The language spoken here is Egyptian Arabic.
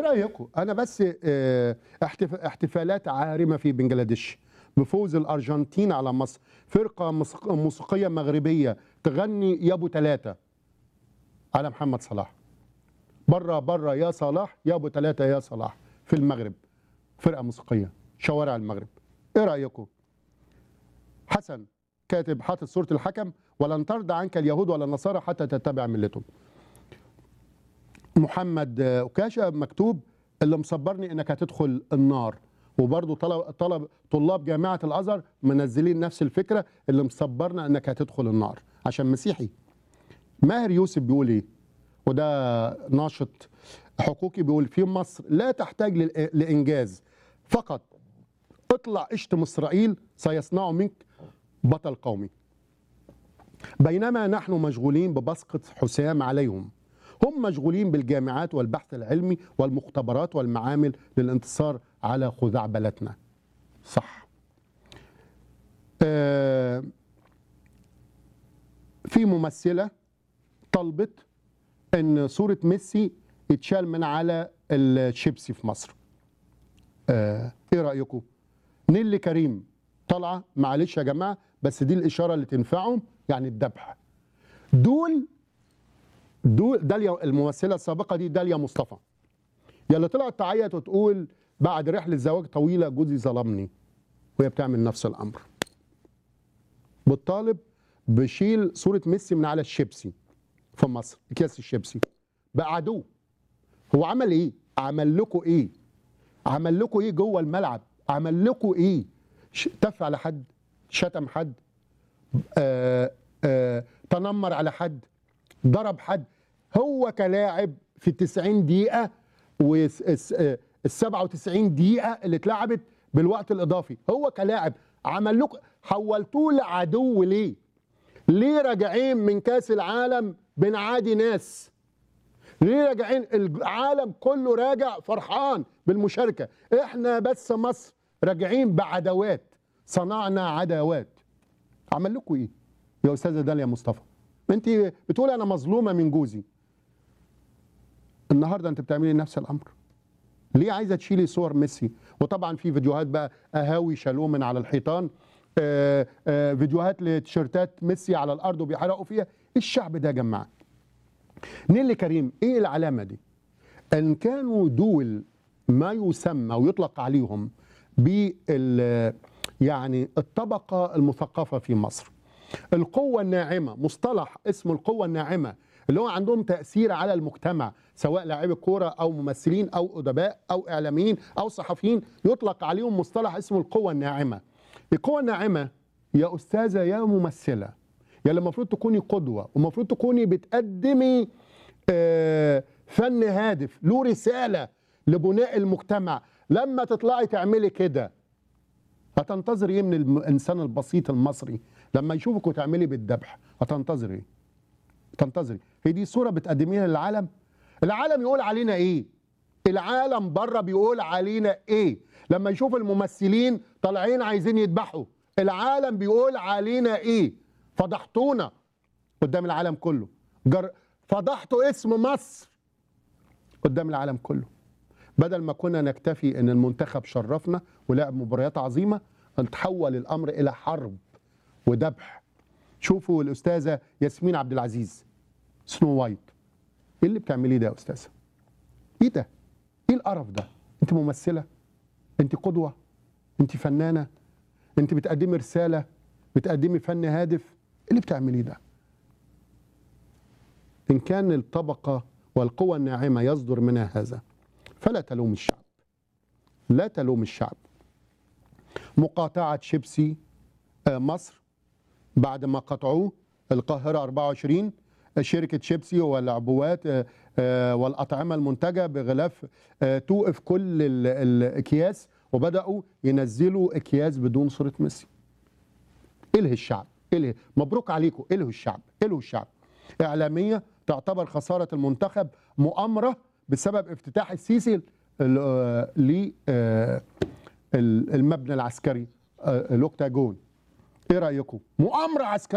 رايكم انا بس آه، احتف- احتفالات عارمه في بنجلاديش بفوز الارجنتين على مصر فرقه موسيق- موسيقيه مغربيه تغني يا ابو ثلاثه على محمد صلاح بره بره يا صلاح يا ابو ثلاثه يا صلاح في المغرب فرقه موسيقيه شوارع المغرب ايه رايكم حسن كاتب حاطط صوره الحكم ولن ترضى عنك اليهود ولا النصارى حتى تتبع ملتهم محمد آه، أكاشة مكتوب اللي مصبرني انك هتدخل النار وبرضه طلب طلب طلاب جامعه الازهر منزلين نفس الفكره اللي مصبرنا انك هتدخل النار عشان مسيحي ماهر يوسف بيقول ايه وده ناشط حقوقي بيقول في مصر لا تحتاج للإ- لانجاز فقط اطلع اشتم اسرائيل سيصنع منك بطل قومي بينما نحن مشغولين ببسقة حسام عليهم هم مشغولين بالجامعات والبحث العلمي والمختبرات والمعامل للانتصار على خزعبلتنا صح آه في ممثلة طلبت ان صورة ميسي يتشال من على الشيبسي في مصر آه ايه رأيكم نيلي كريم طالعة معلش يا جماعة بس دي الإشارة اللي تنفعهم يعني الذبح دول دول داليا الممثله السابقه دي داليا مصطفى يا اللي طلعت تعيط وتقول بعد رحله زواج طويله جوزي ظلمني وهي بتعمل نفس الامر بتطالب بشيل صوره ميسي من على الشيبسي في مصر اكياس الشيبسي بقى عدو هو عمل ايه عمل لكم ايه عمل لكم ايه جوه الملعب عمل لكم ايه ش- تف على حد شتم حد آه آه تنمر على حد ضرب حد هو كلاعب في ال 90 دقيقة وال 97 دقيقة اللي اتلعبت بالوقت الإضافي هو كلاعب عمل لكم حولتوه لعدو ليه؟ ليه راجعين من كأس العالم بنعادي ناس؟ ليه راجعين العالم كله راجع فرحان بالمشاركة احنا بس مصر راجعين بعداوات صنعنا عداوات عمل لكم ايه يا استاذه داليا مصطفى ما انت بتقول انا مظلومه من جوزي النهارده انت بتعملي نفس الامر ليه عايزه تشيلي صور ميسي وطبعا في فيديوهات بقى اهاوي شالوه من على الحيطان آه آه فيديوهات لتيشيرتات ميسي على الارض وبيحرقوا فيها ايه الشعب ده يا جماعه نيلي كريم ايه العلامه دي ان كانوا دول ما يسمى ويطلق عليهم بال يعني الطبقه المثقفه في مصر القوة الناعمة مصطلح اسمه القوة الناعمة اللي هو عندهم تأثير على المجتمع سواء لاعبي كورة أو ممثلين أو أدباء أو إعلاميين أو صحفيين يطلق عليهم مصطلح اسمه القوة الناعمة القوة الناعمة يا أستاذة يا ممثلة يا اللي المفروض تكوني قدوة ومفروض تكوني بتقدمي آه، فن هادف له رسالة لبناء المجتمع لما تطلعي تعملي كده هتنتظر ايه من الانسان البسيط المصري لما يشوفك وتعملي بالذبح هتنتظر ايه تنتظري هي دي صوره بتقدميها للعالم العالم يقول علينا ايه العالم بره بيقول علينا ايه لما يشوف الممثلين طالعين عايزين يذبحوا العالم بيقول علينا ايه فضحتونا قدام العالم كله جر... فضحتوا اسم مصر قدام العالم كله بدل ما كنا نكتفي ان المنتخب شرفنا ولعب مباريات عظيمه تحول الامر الى حرب وذبح شوفوا الاستاذه ياسمين عبد العزيز سنو وايت ايه اللي بتعمليه ده يا استاذه ايه ده ايه القرف ده انت ممثله انت قدوه انت فنانه انت بتقدمي رساله بتقدمي فن هادف ايه اللي بتعمليه ده ان كان الطبقه والقوى الناعمه يصدر منها هذا فلا تلوم الشعب لا تلوم الشعب مقاطعة شيبسي آه، مصر بعد ما قطعوه القاهرة 24 شركة شيبسي والعبوات آه، آه، والأطعمة المنتجة بغلاف آه، توقف كل ال- الأكياس وبدأوا ينزلوا أكياس بدون صورة ميسي إله الشعب إله مبروك عليكم إله الشعب إله الشعب إعلامية تعتبر خسارة المنتخب مؤامرة بسبب افتتاح السيسي للمبنى العسكري آه، الاوكتاجون ايه رايكم مؤامره عسكريه